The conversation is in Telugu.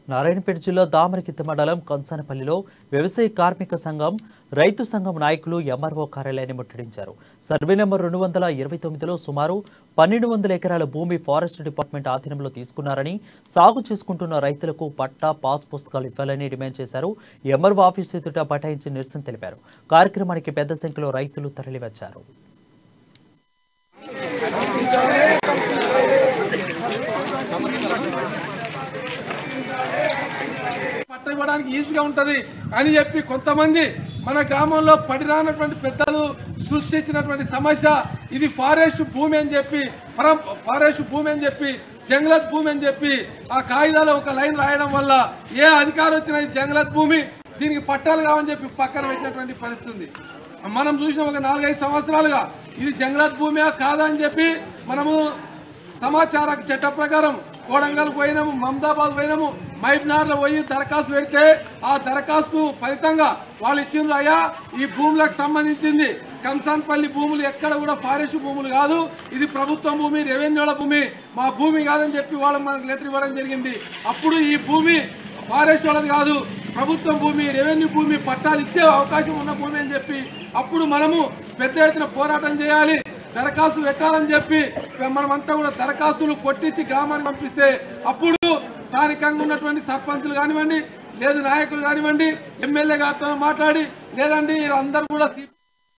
నారాయణపేట జిల్లా దామరగిత్త మండలం కంసానపల్లిలో వ్యవసాయ కార్మిక సంఘం రైతు సంఘం నాయకులు ఎంఆర్ఓ కార్యాలయాన్ని ముట్టడించారు సర్వే నెంబర్ రెండు వందల ఇరవై తొమ్మిదిలో సుమారు పన్నెండు వందల ఎకరాల భూమి ఫారెస్ట్ డిపార్ట్మెంట్ ఆధీనంలో తీసుకున్నారని సాగు చేసుకుంటున్న రైతులకు పట్టా పాస్ పుస్తకాలు ఇవ్వాలని డిమాండ్ చేశారు ఎంఆర్ఓ ఆఫీసు ఎదుట బటాయించి నిరసన తెలిపారు కార్యక్రమానికి పెద్ద సంఖ్యలో రైతులు తరలివచ్చారు పట్ట ఇవ్వడానికి ఈజీగా ఉంటది అని చెప్పి కొంతమంది మన గ్రామంలో పడిరానటువంటి పెద్దలు సృష్టించినటువంటి సమస్య ఇది ఫారెస్ట్ భూమి అని చెప్పి పరం ఫారెస్ట్ భూమి అని చెప్పి జంగలత్ భూమి అని చెప్పి ఆ కాగితాలు ఒక లైన్ రాయడం వల్ల ఏ అధికారం వచ్చినా ఇది జంగలత్ భూమి దీనికి పట్టాలు కావని చెప్పి పక్కన పెట్టినటువంటి పరిస్థితి ఉంది మనం చూసిన ఒక నాలుగైదు సంవత్సరాలుగా ఇది జంగలత్ భూమియా కాదా అని చెప్పి మనము సమాచార చట్ట ప్రకారం కోడంగల్ పోయినాము మమదాబాద్ పోయినాము మైట్నార్లో పోయి దరఖాస్తు పెడితే ఆ దరఖాస్తు ఫలితంగా వాళ్ళు ఇచ్చిండ్రు అయ్యా ఈ భూములకు సంబంధించింది కంసాన్పల్లి భూములు ఎక్కడ కూడా ఫారెస్ట్ భూములు కాదు ఇది ప్రభుత్వం భూమి రెవెన్యూల భూమి మా భూమి కాదని చెప్పి వాళ్ళు మనకు లెటర్ ఇవ్వడం జరిగింది అప్పుడు ఈ భూమి ఫారెస్ట్ వాళ్ళది కాదు ప్రభుత్వం భూమి రెవెన్యూ భూమి పట్టాలు ఇచ్చే అవకాశం ఉన్న భూమి అని చెప్పి అప్పుడు మనము పెద్ద ఎత్తున పోరాటం చేయాలి దరఖాస్తు పెట్టాలని చెప్పి మనమంతా కూడా దరఖాస్తులు కొట్టించి గ్రామానికి పంపిస్తే అప్పుడు స్థానికంగా ఉన్నటువంటి సర్పంచులు కానివ్వండి లేదు నాయకులు కానివ్వండి ఎమ్మెల్యే గారితో మాట్లాడి లేదండి అందరూ కూడా